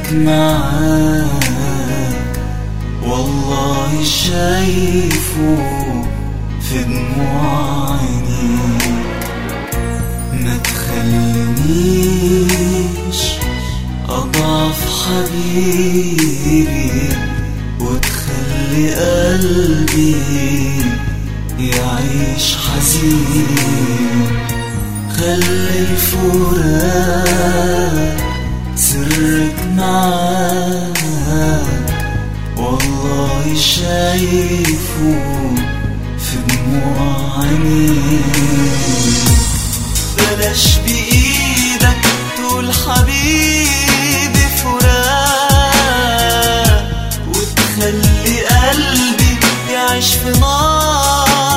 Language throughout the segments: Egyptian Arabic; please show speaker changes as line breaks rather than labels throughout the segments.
سرك معاك والله شايفه في دموع عينيك ما تخلينيش أضعف حبيبي وتخلي قلبي يعيش حزين خلي الفراق سرك معاك والله شايفه في دموع عينيك بلاش بإيدك تقول حبيبي فراق وتخلي قلبي يعيش في نار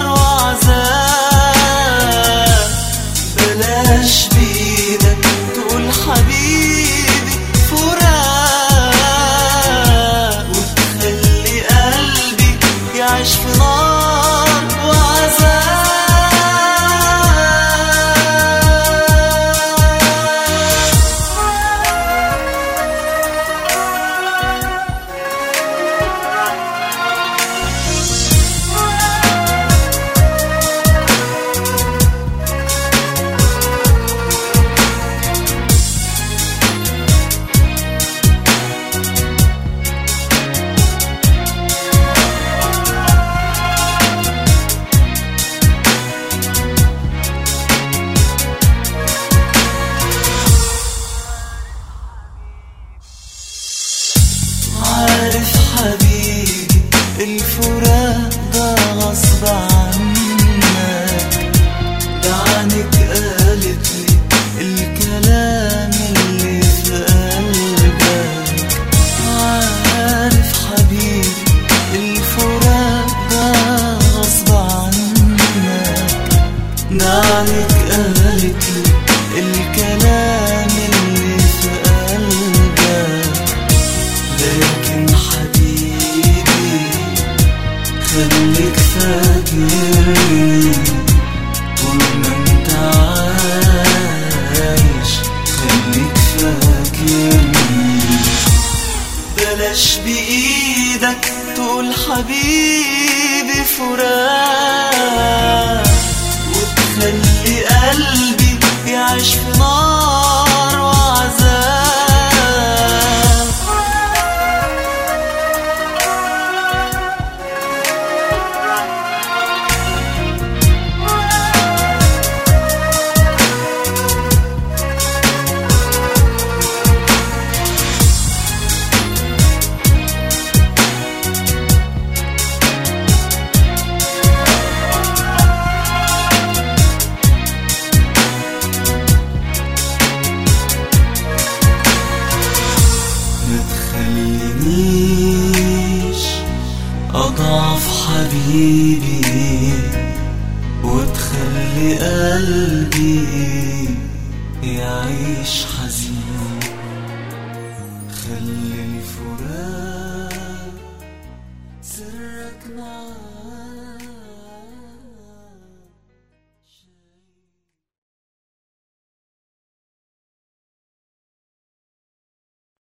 وعذاب بلاش بإيدك تقول حبيبي فراق وتخلي قلبي يعيش في نار وعذاب عارف حبيبي الفراق ده غصب عنك ده عنك قالت لي الكلام اللي في قلبك عارف حبيبي الفراق ده غصب عنك ده عنك قالت لي الكلام اللي في قلبك لكن حبيبي خليك فاكرني طول ما انت عايش خليك فاكرني بلاش بإيدك تقول حبيبي فراق وتخلي قلبي يعيش في نار وعذاب ما تخلينيش أضعف حبيبي وتخلي قلبي